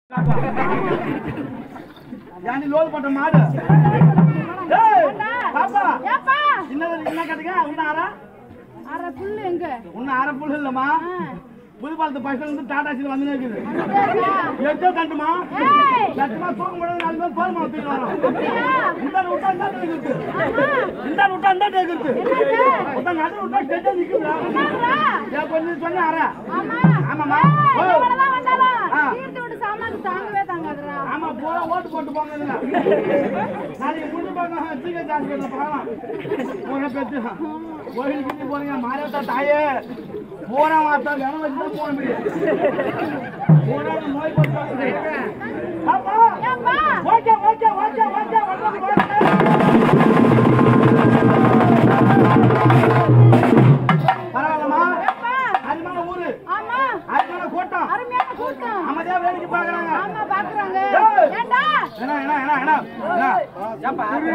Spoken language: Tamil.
ஏன்டி லோல் போட்ட மாடு ஏய், பாப்பா ஏப்பா இன்னது என்ன கேட்டுங்க உன்ன அரை அரை புல்லு எங்க உன்ன அரை புல் இல்லம்மா புதுப்பாலத்து பஸ்ல இருந்து டாடா சீல் வந்து இருக்குது அப்படியா? எட்டோ கண்டுமா ஏய் லட்சமா தூக்கும் பொழுது நாலு பேர் போர்மா தூக்கி வரோம் அப்படியா? இந்த விட்டா இந்த இருக்குது ஆமா. இந்த விட்டா இந்த இருக்குது என்னது? மொத்தம் நடு விட்டா ஸ்டெட்டா நிக்குதுடா என்னடா? ஏன் கொஞ்சம் சொன்ன அரை ஆமா. ஆமாம்மா. ஏய், ஓ. எவ்வளவுதான் வந்தாலும் ஆ. தீர்த்து விட்டு சாமான் தாங்கவே தாங்காதுடா. ஆமா போற ஓட்டு போட்டு போங்க இதுல. நாளைக்கு முன்னு பார்க்க சீக்கிரம் ஹாஸ்பிட்டல் பார்க்கலாம் போன பெற்று கோயில் கிட்டி போறீங்க மாரியத்தா தாயே போற மாத்தா கன வச்சு தான் போக முடியும் போன நோய் பட்டாங்க பாப்பா ஏப்பா okay okay okay okay okay பரவாயில்லம்மா ஏப்பா அருமையான ஊரு ஆமா அருமையான கூட்டம் அருமையான கூட்டம் அமைதியா வேடிக்கை பாக்குறாங்க ஆமா பாக்குறாங்க ஏய். ஏண்டா என்ன என்ன என்ன என்ன என்ன